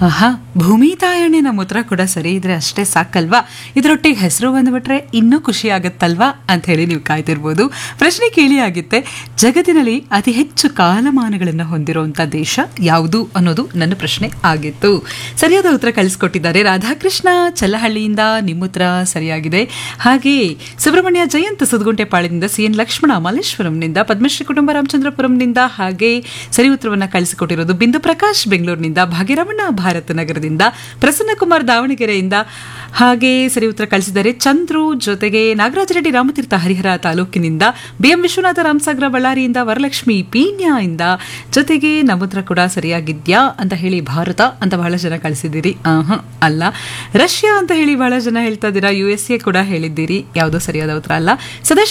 ಆಹಾ ಭೂಮಿ ತಾಯಣ್ಣೆ ನಮ್ಮ ಉತ್ತರ ಕೂಡ ಸರಿ ಇದ್ರೆ ಅಷ್ಟೇ ಸಾಕಲ್ವಾ ಇದರೊಟ್ಟಿಗೆ ಹೆಸರು ಬಂದ್ಬಿಟ್ರೆ ಇನ್ನೂ ಖುಷಿ ಆಗುತ್ತಲ್ವಾ ಅಂತ ಹೇಳಿ ನೀವು ಕಾಯ್ತಿರ್ಬೋದು ಪ್ರಶ್ನೆ ಕೇಳಿ ಆಗಿತ್ತೆ ಜಗತ್ತಿನಲ್ಲಿ ಅತಿ ಹೆಚ್ಚು ಕಾಲಮಾನಗಳನ್ನು ಹೊಂದಿರುವಂಥ ದೇಶ ಯಾವುದು ಅನ್ನೋದು ನನ್ನ ಪ್ರಶ್ನೆ ಆಗಿತ್ತು ಸರಿಯಾದ ಉತ್ತರ ಕಳಿಸ್ಕೊಟ್ಟಿದ್ದಾರೆ ರಾಧಾಕೃಷ್ಣ ಚಲ್ಲಹಳ್ಳಿಯಿಂದ ನಿಮ್ಮ ಉತ್ತರ ಸರಿಯಾಗಿದೆ ಹಾಗೆ ಸುಬ್ರಹ್ಮಣ್ಯ ಜಯಂತ್ ಸುದಗುಂಟೆಪಾಳ್ಯದಿಂದ ಸಿ ಎನ್ ಲಕ್ಷ್ಮಣ ಮಲ್ಲೇಶ್ವರಂನಿಂದ ಪದ್ಮಶ್ರೀ ಕುಟುಂಬ ರಾಮಚಂದ್ರಪುರಂನಿಂದ ಹಾಗೆ ಸರಿ ಉತ್ತರವನ್ನ ಕಳಿಸಿಕೊಟ್ಟಿರೋದು ಬಿಂದು ಪ್ರಕಾಶ್ ಬೆಂಗಳೂರಿನಿಂದ ಭಾಗ್ಯರಮಣ ಭಾರತ ನಗರದಿಂದ ಪ್ರಸನ್ನ ಕುಮಾರ್ ದಾವಣಗೆರೆಯಿಂದ ಹಾಗೆ ಸರಿ ಉತ್ತರ ಕಳಿಸಿದ್ದಾರೆ ಚಂದ್ರು ಜೊತೆಗೆ ನಾಗರಾಜ ರೆಡ್ಡಿ ರಾಮತೀರ್ಥ ಹರಿಹರ ತಾಲೂಕಿನಿಂದ ಬಿಎಂ ವಿಶ್ವನಾಥ ರಾಮಸಾಗರ ಬಳ್ಳಾರಿಯಿಂದ ವರಲಕ್ಷ್ಮಿ ಪೀಣ್ಯ ಇಂದ ಜೊತೆಗೆ ನಮ್ಮ ಉತ್ತರ ಕೂಡ ಸರಿಯಾಗಿದ್ಯಾ ಅಂತ ಹೇಳಿ ಭಾರತ ಅಂತ ಬಹಳ ಜನ ಕಳಿಸಿದ್ದೀರಿ ಆಹಾ, ಅಲ್ಲ ರಷ್ಯಾ ಅಂತ ಹೇಳಿ ಬಹಳ ಜನ ಹೇಳ್ತಾ ಇದ್ದೀರಾ ಯು ಎಸ್ ಎ ಕೂಡ ಹೇಳಿದ್ದೀರಿ ಯಾವುದೋ ಸರಿಯಾದ ಉತ್ತರ ಅಲ್ಲ ಸದಾಶಿವ